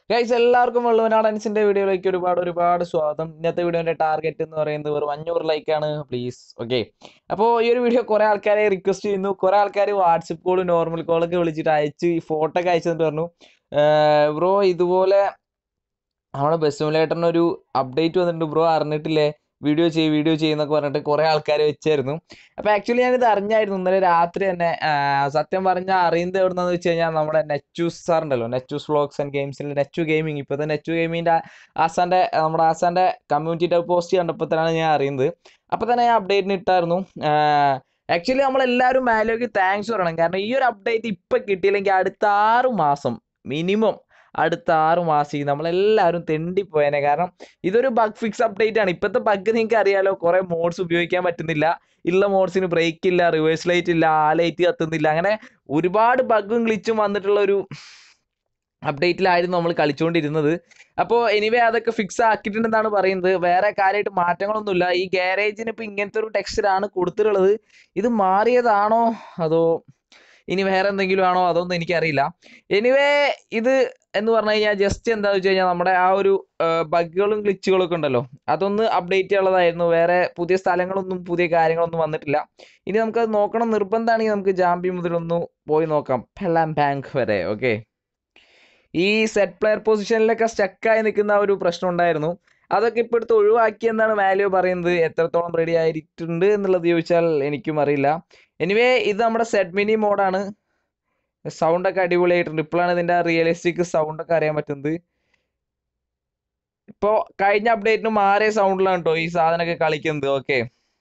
guys എല്ലാവർക്കും വെള്ളുവനാടൻസിന്റെ വീഡിയോയിലേക്ക് ഒരുപാട് ഒരുപാട് സ്വാഗതം ഇന്നത്തെ വീഡിയോന്റെ ടാർഗറ്റ് എന്ന് പറയുന്നത് വെറും അഞ്ഞൂറ് ലൈക്കാണ് പ്ലീസ് ഓക്കെ അപ്പോൾ ഈ ഒരു വീഡിയോ കുറെ ആൾക്കാരെ റിക്വസ്റ്റ് ചെയ്യുന്നു കുറെ ആൾക്കാർ വാട്സപ്പ് കോൾ നോർമൽ കോളൊക്കെ വിളിച്ചിട്ട് അയച്ച് ഈ ഫോട്ടോ ഒക്കെ അയച്ചെന്ന് പറഞ്ഞു ബ്രോ ഇതുപോലെ നമ്മുടെ ബസ് സിമുലേറ്ററിന് ഒരു അപ്ഡേറ്റ് വന്നിട്ടുണ്ട് ബ്രോ അറിഞ്ഞിട്ടില്ലേ വീഡിയോ ചെയ്യ് വീഡിയോ ചെയ്യുന്നൊക്കെ പറഞ്ഞിട്ട് കുറെ ആൾക്കാർ വെച്ചായിരുന്നു അപ്പോൾ ആക്ച്വലി ഞാനിത് അറിഞ്ഞായിരുന്നു ഇന്നലെ രാത്രി തന്നെ ആ, സത്യം പറഞ്ഞാൽ അറിയുന്നത് എവിടുന്നെന്ന് വെച്ച് കഴിഞ്ഞാൽ നമ്മുടെ നെച്ചൂസ് സാർ ഉണ്ടല്ലോ നെച്ചൂസ് വ്ളോഗ്സ് ആൻഡ് ഗെയിംസിൽ നെച്ചു ഗെയിമിംഗ് ഇപ്പോഴത്തെ നെച്ചു ഗെയിമിങ്ങിൻ്റെ ആസാൻ്റെ നമ്മുടെ ആസാൻ്റെ കമ്മ്യൂണിറ്റി ടൈപ്പ് പോസ്റ്റ് കണ്ടപ്പോൾ തന്നെയാണ് ഞാൻ അറിയുന്നത് അപ്പോൾ തന്നെ ഞാൻ അപ്ഡേറ്റിന് ഇട്ടായിരുന്നു ആക്ച്വലി നമ്മളെല്ലാവരും മാലോയ്ക്ക് താങ്ക്സ് പറയണം കാരണം ഈ ഒരു അപ്ഡേറ്റ് ഇപ്പം കിട്ടിയില്ലെങ്കിൽ അടുത്ത ആറ് മാസം മിനിമം അടുത്ത ആറ് മാസം നമ്മളെല്ലാവരും തെണ്ടിപ്പോയേനെ കാരണം ഇതൊരു ബഗ് ഫിക്സ് അപ്ഡേറ്റ് ആണ് ഇപ്പോഴത്തെ ബഗ് നിങ്ങൾക്ക് അറിയാലോ കുറേ മോഡ്സ് ഉപയോഗിക്കാൻ പറ്റുന്നില്ല ഉള്ള മോഡ്സിന് ബ്രേക്ക് ഇല്ല റിവേഴ്സ് ലൈറ്റ് ഇല്ല ആ ലൈറ്റ് കത്തുന്നില്ല അങ്ങനെ ഒരുപാട് ബഗും ഗ്ലിച്ചും വന്നിട്ടുള്ള ഒരു അപ്ഡേറ്റിലായിരുന്നു നമ്മൾ കളിച്ചുകൊണ്ടിരുന്നത് അപ്പോൾ എനിവേ അതൊക്കെ ഫിക്സ് ആക്കിയിട്ടുണ്ടെന്നാണ് പറയുന്നത് വേറെ കാര്യമായിട്ട് മാറ്റങ്ങളൊന്നുമില്ല ഈ ഗാരേജിന് ഇപ്പോൾ ഇങ്ങനത്തെ ഒരു ടെക്സ്ചറാണ് കൊടുത്തിട്ടുള്ളത് ഇത് മാറിയതാണോ അതോ ഇനി വേറെ എന്തെങ്കിലും ആണോ അതൊന്നും എനിക്കറിയില്ല എനിവേ ഇത് എന്ന് പറഞ്ഞു കഴിഞ്ഞാൽ ജസ്റ്റ് എന്താണെന്ന് വെച്ച് കഴിഞ്ഞാൽ നമ്മുടെ ആ ഒരു ബഗ്ഗുകളും ഗ്ലിച്ചുകളും ഒക്കെ ഉണ്ടല്ലോ അതൊന്ന് അപ്ഡേറ്റ് ചെയ്യാനുള്ളതായിരുന്നു വേറെ പുതിയ സ്ഥലങ്ങളൊന്നും പുതിയ കാര്യങ്ങളൊന്നും വന്നിട്ടില്ല ഇനി നമുക്കത് നോക്കണം നിർബന്ധമാണെങ്കിൽ നമുക്ക് ജാമ്പി മുതലൊന്ന് പോയി നോക്കാം പെല്ലാം ബാങ്ക് വരെ ഓക്കെ ഈ സെറ്റ് പ്ലെയർ പൊസിഷനിലൊക്കെ സ്റ്റക്കായി നിൽക്കുന്ന ആ ഒരു പ്രശ്നം ഉണ്ടായിരുന്നു അതൊക്കെ ഇപ്പോൾ എടുത്ത് ഒഴിവാക്കി എന്നാണ് വാല്യൂ പറയുന്നത് എത്രത്തോളം റെഡി ആയിട്ടുണ്ട് എന്നുള്ളത് ചോദിച്ചാൽ എനിക്കും അറിയില്ല എനിവേ ഇത് നമ്മുടെ സെറ്റ് മിനി മോഡാണ് സൗണ്ടൊക്കെ അടിപൊളിയായിട്ടുണ്ട് ഇപ്പോഴാണ് ഇതിൻ്റെ റിയലിസ്റ്റിക് സൗണ്ടൊക്കെ അറിയാൻ പറ്റുന്നത് ഇപ്പോൾ കഴിഞ്ഞ അപ്ഡേറ്റിന് മാറിയ സൗണ്ടിലാണ് കേട്ടോ ഈ സാധനമൊക്കെ കളിക്കുന്നത് ഓക്കെ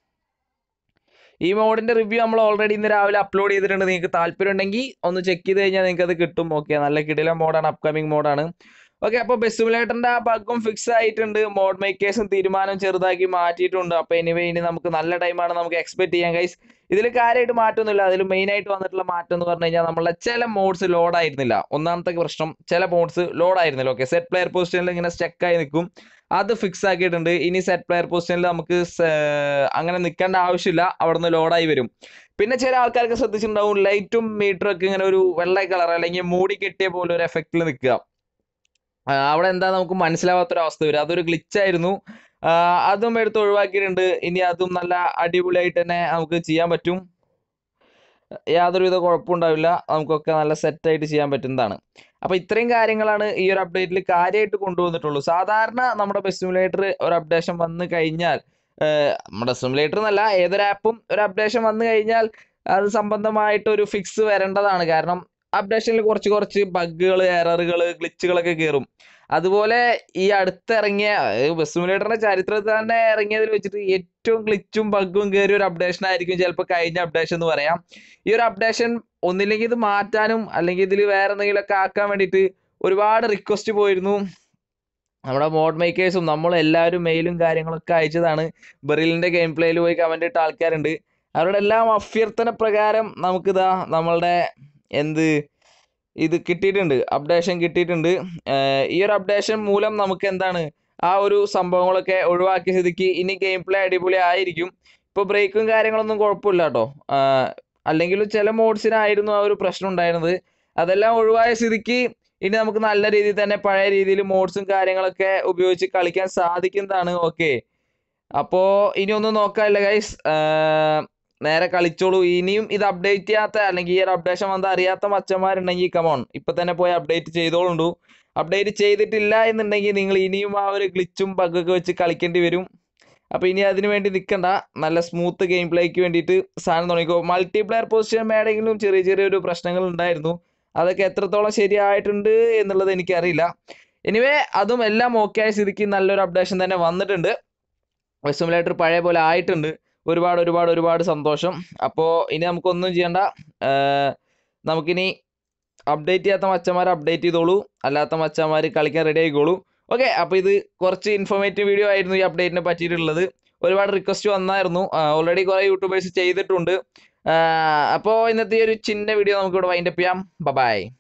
ഈ മോഡിന്റെ റിവ്യൂ നമ്മൾ ഓൾറെഡി ഇന്ന് രാവിലെ അപ്ലോഡ് ചെയ്തിട്ടുണ്ട് നിങ്ങൾക്ക് താല്പര്യം ഉണ്ടെങ്കിൽ ഒന്ന് ചെക്ക് ചെയ്ത് കഴിഞ്ഞാൽ നിങ്ങൾക്ക് അത് കിട്ടും ഓക്കെ നല്ല കിടിലം മോഡാണ് അപ്കമിങ് മോഡാണ് ഓക്കെ അപ്പോൾ ബസ് സിമുലേറ്ററിന്റെ ആ ബഗും ഫിക്സ് ആയിട്ടുണ്ട് മോഡ് മേക്കേഴ്സും തീരുമാനം ചെറുതാക്കി മാറ്റിയിട്ടുണ്ട് അപ്പോൾ എനിവേ ഇനി നമുക്ക് നല്ല ടൈമാണ് നമുക്ക് എക്സ്പെക്ട് ചെയ്യാൻ ഗൈസ് ഇതിൽ കാര്യമായിട്ട് മാറ്റമൊന്നുമില്ല അതിൽ മെയിൻ ആയിട്ട് വന്നിട്ടുള്ള മാറ്റം എന്ന് പറഞ്ഞു കഴിഞ്ഞാൽ നമ്മളെ ചില മോഡ്സ് ലോഡ് ആയിരുന്നില്ല ഒന്നാമത്തെ പ്രശ്നം ചില മോഡ്സ് ലോഡ് ആയിരുന്നില്ല ഓക്കെ സെറ്റ് പ്ലെയർ പൊസിഷനിൽ ഇങ്ങനെ സ്റ്റക്കായി നിൽക്കും അത് ഫിക്സ് ആക്കിയിട്ടുണ്ട് ഇനി സെറ്റ് പ്ലെയർ പൊസിഷനിൽ നമുക്ക് സ- അങ്ങനെ നിൽക്കേണ്ട ആവശ്യമില്ല അവിടുന്ന് ലോഡായി വരും പിന്നെ ചില ആൾക്കാർക്ക് ശ്രദ്ധിച്ചിട്ടുണ്ടാവും ലൈറ്റും മീറ്ററും ഒക്കെ ഇങ്ങനെ ഒരു വെള്ള കളർ അല്ലെങ്കിൽ മൂടി കെട്ടിയ പോലെ ഒരു എഫക്റ്റിൽ നിൽക്കുക ആ, അവിടെ എന്താ നമുക്ക് മനസ്സിലാവാത്തൊരവസ്ഥ വരും അതൊരു glitch ആയിരുന്നു ആ, അതും എടുത്ത് ഒഴിവാക്കിയിട്ടുണ്ട് ഇനി അതും നല്ല അടിപൊളിയായിട്ട് തന്നെ നമുക്ക് ചെയ്യാൻ പറ്റും യാതൊരുവിധ കുഴപ്പമുണ്ടാവില്ല നമുക്കൊക്കെ നല്ല സെറ്റായിട്ട് ചെയ്യാൻ പറ്റുന്നതാണ് അപ്പോൾ ഇത്രയും കാര്യങ്ങളാണ് ഈ ഒരു അപ്ഡേറ്റിൽ കാര്യമായിട്ട് കൊണ്ടുവന്നിട്ടുള്ളൂ സാധാരണ നമ്മുടെ ബസ് സിമുലേറ്റർ ഒരു അപ്ഡേഷൻ വന്നു കഴിഞ്ഞാൽ ഏഹ്, നമ്മുടെ സിമുലേറ്റർ എന്നല്ല ഏതൊരു ആപ്പും ഒരു അപ്ഡേഷൻ വന്നു കഴിഞ്ഞാൽ അത് സംബന്ധമായിട്ട് ഒരു ഫിക്സ് വരേണ്ടതാണ് കാരണം അപ്ഡേഷനിൽ കുറച്ച് കുറച്ച് ബഗ്ഗുകൾ എററുകൾ ഗ്ലിച്ചുകളൊക്കെ കയറും അതുപോലെ ഈ അടുത്തിറങ്ങിയ ബസ് സിമുലേറ്ററിന്റെ ചരിത്രത്തിൽ തന്നെ ഇറങ്ങിയതിൽ വെച്ചിട്ട് ഏറ്റവും ഗ്ലിച്ചും ബഗ്ഗും കയറിയ ഒരു അപ്ഡേഷൻ ആയിരിക്കും ചിലപ്പോൾ കഴിഞ്ഞ അപ്ഡേഷൻ എന്ന് പറയാം ഈ ഒരു അപ്ഡേഷൻ ഒന്നില്ലെങ്കിൽ ഇത് മാറ്റാനും അല്ലെങ്കിൽ ഇതിൽ വേറെ എന്തെങ്കിലുമൊക്കെ ആക്കാൻ വേണ്ടിയിട്ട് ഒരുപാട് റിക്വസ്റ്റ് പോയിരുന്നു നമ്മുടെ മോഡ് മേക്കേഴ്സും നമ്മൾ എല്ലാവരും മെയിലും കാര്യങ്ങളൊക്കെ അയച്ചതാണ് ബെറിലിന്റെ ഗെയിം പ്ലേയിൽ പോയി കമന്റ് ഇട്ട ആൾക്കാരുണ്ട് അവരുടെ എല്ലാം അഭ്യർത്ഥന പ്രകാരം നമുക്കിതാ നമ്മളുടെ എന്ത് ഇത് കിട്ടിയിട്ടുണ്ട് അപ്ഡേഷൻ കിട്ടിയിട്ടുണ്ട് ഏർ ഈ ഒരു അപ്ഡേഷൻ മൂലം നമുക്ക് എന്താണ് ആ ഒരു സംഭവങ്ങളൊക്കെ ഒഴിവാക്കിയ സ്ഥിതിക്ക് ഇനി ഗെയിം പ്ലേ അടിപൊളി ആയിരിക്കും ഇപ്പോൾ ബ്രേക്കും കാര്യങ്ങളൊന്നും കുഴപ്പമില്ല കേട്ടോ അല്ലെങ്കിൽ ചില മോഡ്സിനായിരുന്നു ആ ഒരു പ്രശ്നം ഉണ്ടായിരുന്നത് അതെല്ലാം ഒഴിവായ സ്ഥിതിക്ക് ഇനി നമുക്ക് നല്ല രീതിയിൽ തന്നെ പഴയ രീതിയിൽ മോഡ്സും കാര്യങ്ങളൊക്കെ ഉപയോഗിച്ച് കളിക്കാൻ സാധിക്കുന്നതാണ് ഓക്കെ അപ്പോൾ ഇനി ഒന്നും നോക്കാനില്ല ഗൈസ് നേരെ കളിച്ചോളൂ ഇനിയും ഇത് അപ്ഡേറ്റ് ചെയ്യാത്ത അല്ലെങ്കിൽ ഈ ഒരു അപ്ഡേഷൻ വന്ന അറിയാത്ത മച്ചന്മാരുണ്ടെങ്കിൽ കമോൺ ഇപ്പൊ തന്നെ പോയി അപ്ഡേറ്റ് ചെയ്തോളുണ്ടു അപ്ഡേറ്റ് ചെയ്തിട്ടില്ല എന്നുണ്ടെങ്കിൽ നിങ്ങൾ ഇനിയും ആ ഒരു ഗ്ലിച്ചും ബഗ്ഗൊക്കെ വെച്ച് കളിക്കേണ്ടി വരും അപ്പോൾ ഇനി അതിന് വേണ്ടി നിൽക്കണ്ട നല്ല സ്മൂത്ത് ഗെയിം പ്ലേക്ക് വേണ്ടിയിട്ട് സാധനം തുടങ്ങിക്കോ മൾട്ടിപ്ലെയർ പൊസിഷൻ മേടെങ്കിലും ചെറിയ ചെറിയൊരു പ്രശ്നങ്ങൾ ഉണ്ടായിരുന്നു അതൊക്കെ എത്രത്തോളം ശരിയായിട്ടുണ്ട് എന്നുള്ളത് എനിക്കറിയില്ല എനിവേ അതും എല്ലാം ഓക്കെ ആയ സ്ഥിതിക്ക് നല്ലൊരു അപ്ഡേഷൻ തന്നെ വന്നിട്ടുണ്ട് സിമുലേറ്റർ പഴയ പോലെ ആയിട്ടുണ്ട് ഒരുപാട് ഒരുപാട് ഒരുപാട് സന്തോഷം അപ്പോൾ ഇനി നമുക്കൊന്നും ചെയ്യണ്ട ഏർ നമുക്കിനി അപ്ഡേറ്റ് ചെയ്യാത്ത മച്ചന്മാർ അപ്ഡേറ്റ് ചെയ്തോളൂ അല്ലാത്ത മച്ചന്മാർ കളിക്കാൻ റെഡി ആയിക്കോളൂ ഓക്കെ അപ്പോൾ ഇത് കുറച്ച് ഇൻഫോർമേറ്റീവ് വീഡിയോ ആയിരുന്നു ഈ അപ്ഡേറ്റിനെ പറ്റിയിട്ടുള്ളത് ഒരുപാട് റിക്വസ്റ്റ് വന്നായിരുന്നു ഓൾറെഡി കുറേ യൂട്യൂബേഴ്സ് ചെയ്തിട്ടുണ്ട് അപ്പോൾ ഇന്നത്തെ ഈ ഒരു ചിന്ന വീഡിയോ നമുക്കിവിടെ വൈൻഡപ്പ് ചെയ്യാം ബൈ